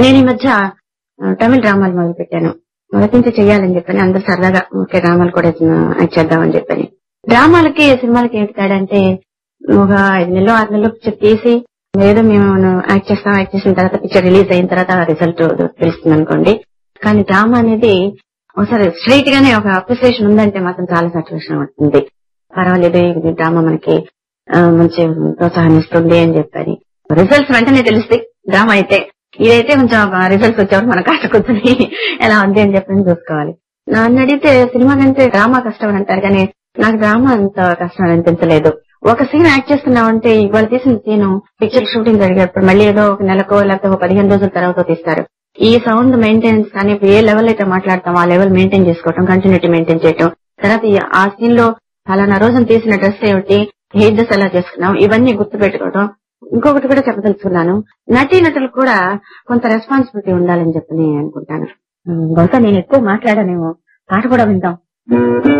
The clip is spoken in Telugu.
నేను ఈ మధ్య ఆ, తమిళ డ్రామాలు మొదలు పెట్టాను మొదటి నుంచి చెయ్యాలని చెప్పని అందరు సరదాగా ఓకే డ్రామాలు కూడా యాక్ట్ చేద్దామని చెప్పని డ్రామాలకి సినిమాలకి ఏంటి తేడా అంటే ఒక ఐదు నెలలు ఆరు నెలలు పిక్చర్ తీసి ఏదో మేము యాక్ట్ చేస్తాం యాక్ట్ చేసిన తర్వాత పిక్చర్ రిలీజ్ అయిన తర్వాత రిజల్ట్ తెలుస్తుంది అనుకోండి కానీ డ్రామా అనేది ఒకసారి స్ట్రైట్ గానే ఒక అప్రిసియేషన్ ఉందంటే మాత్రం చాలా సాటిస్ఫాక్షన్ ఉంటుంది పర్వాలేదు ఇది డ్రామా మనకి ఆ, మంచి ప్రోత్సాహం ఇస్తుంది అని చెప్పని రిజల్ట్స్ వెంటనే తెలుస్తాయి డ్రామా అయితే ఇదైతే కొంచెం రిజల్ట్స్ వచ్చేవారు మన కాస్త కూర్చొని ఎలా ఉంది అని చెప్పని చూసుకోవాలి నన్ను అడిగితే సినిమా కంటే డ్రామా కష్టం అని అంటారు కానీ నాకు డ్రామా అంత కష్టం అని అనిపించలేదు ఒక సీన్ యాక్ట్ చేస్తున్నామంటే ఇవాళ తీసిన సీన్ పిక్చర్ షూటింగ్ జరిగేటప్పుడు మళ్ళీ ఏదో ఒక నెలకో లేకపోతే ఒక పదిహేను రోజుల తర్వాత తీస్తారు ఈ సౌండ్ మెయింటెనెన్స్ కానీ ఇప్పుడు ఏ లెవెల్ అయితే మాట్లాడతాం ఆ లెవెల్ మెయింటైన్ చేసుకోవటం కంటిన్యూటీ మెయింటైన్ చేయటం తర్వాత ఈ- ఆ సీన్ లో ఫలానా రోజున తీసిన డ్రెస్ ఏమిటి హెయిర్ డ్రెస్ ఎలా చేసుకున్నాం ఇవన్నీ గుర్తు పెట్టుకోవడం ఇంకొకటి కూడా చెప్పదలుచుకున్నాను నటీ నటులు కూడా కొంత రెస్పాన్సిబిలిటీ ఉండాలని చెప్పి నేను అనుకుంటాను ఉమ్, బహుశా నేను ఎక్కువ మాట్లాడానేమో పాట కూడా విందాం